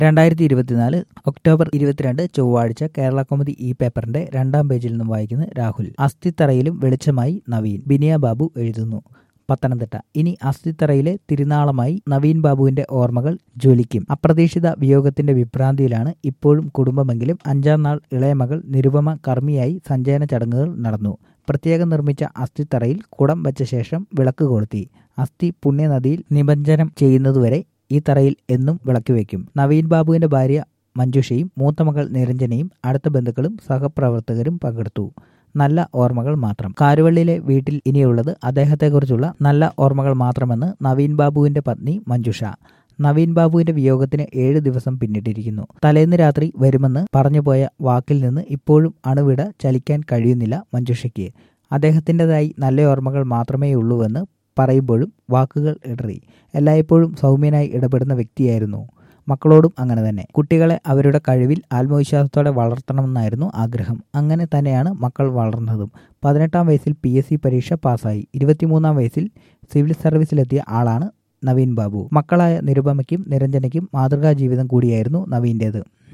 രണ്ടായിരത്തി ഇരുപത്തിനാല് ഒക്ടോബർ ഇരുപത്തിരണ്ട് ചൊവ്വാഴ്ച കേരള കോമഡി ഈ പേപ്പറിന്റെ രണ്ടാം പേജിൽ നിന്നും വായിക്കുന്ന രാഹുൽ അസ്ഥിത്തറയിലും വെളിച്ചമായി നവീൻ ബിനിയ ബാബു എഴുതുന്നു പത്തനംതിട്ട ഇനി അസ്ഥിത്തറയിലെ തിരുനാളമായി നവീൻ ബാബുവിന്റെ ഓർമ്മകൾ ജ്വലിക്കും അപ്രതീക്ഷിത വിയോഗത്തിന്റെ വിഭ്രാന്തിയിലാണ് ഇപ്പോഴും കുടുംബമെങ്കിലും അഞ്ചാം നാൾ ഇളയമകൾ നിരുപമ കർമ്മിയായി സഞ്ചയന ചടങ്ങുകൾ നടന്നു പ്രത്യേകം നിർമ്മിച്ച അസ്ഥിത്തറയിൽ കുടം വെച്ച ശേഷം വിളക്ക് കൊളുത്തി അസ്ഥി പുണ്യനദിയിൽ നിമഞ്ജനം ചെയ്യുന്നതുവരെ ഈ തറയിൽ എന്നും വിളക്ക് വയ്ക്കും നവീൻ ബാബുവിന്റെ ഭാര്യ മഞ്ജുഷയും മൂത്ത മകൾ നിരഞ്ജനയും അടുത്ത ബന്ധുക്കളും സഹപ്രവർത്തകരും പങ്കെടുത്തു നല്ല ഓർമ്മകൾ മാത്രം കാരുവള്ളിയിലെ വീട്ടിൽ ഇനിയുള്ളത് അദ്ദേഹത്തെക്കുറിച്ചുള്ള നല്ല ഓർമ്മകൾ മാത്രമെന്ന് നവീൻ ബാബുവിന്റെ പത്നി മഞ്ജുഷ നവീൻ ബാബുവിന്റെ വിയോഗത്തിന് ഏഴ് ദിവസം പിന്നിട്ടിരിക്കുന്നു തലേന്ന് രാത്രി വരുമെന്ന് പറഞ്ഞുപോയ വാക്കിൽ നിന്ന് ഇപ്പോഴും അണുവിട ചലിക്കാൻ കഴിയുന്നില്ല മഞ്ജുഷയ്ക്ക് അദ്ദേഹത്തിൻ്റെതായി നല്ല ഓർമ്മകൾ മാത്രമേയുള്ളൂവെന്ന് പറയുമ്പോഴും വാക്കുകൾ ഇടറി എല്ലായ്പ്പോഴും സൗമ്യനായി ഇടപെടുന്ന വ്യക്തിയായിരുന്നു മക്കളോടും അങ്ങനെ തന്നെ കുട്ടികളെ അവരുടെ കഴിവിൽ ആത്മവിശ്വാസത്തോടെ വളർത്തണമെന്നായിരുന്നു ആഗ്രഹം അങ്ങനെ തന്നെയാണ് മക്കൾ വളർന്നതും പതിനെട്ടാം വയസ്സിൽ പി എസ് സി പരീക്ഷ പാസ്സായി ഇരുപത്തിമൂന്നാം വയസ്സിൽ സിവിൽ സർവീസിലെത്തിയ ആളാണ് നവീൻ ബാബു മക്കളായ നിരുപമയ്ക്കും നിരഞ്ജനയ്ക്കും മാതൃകാ ജീവിതം കൂടിയായിരുന്നു നവീൻ്റേത്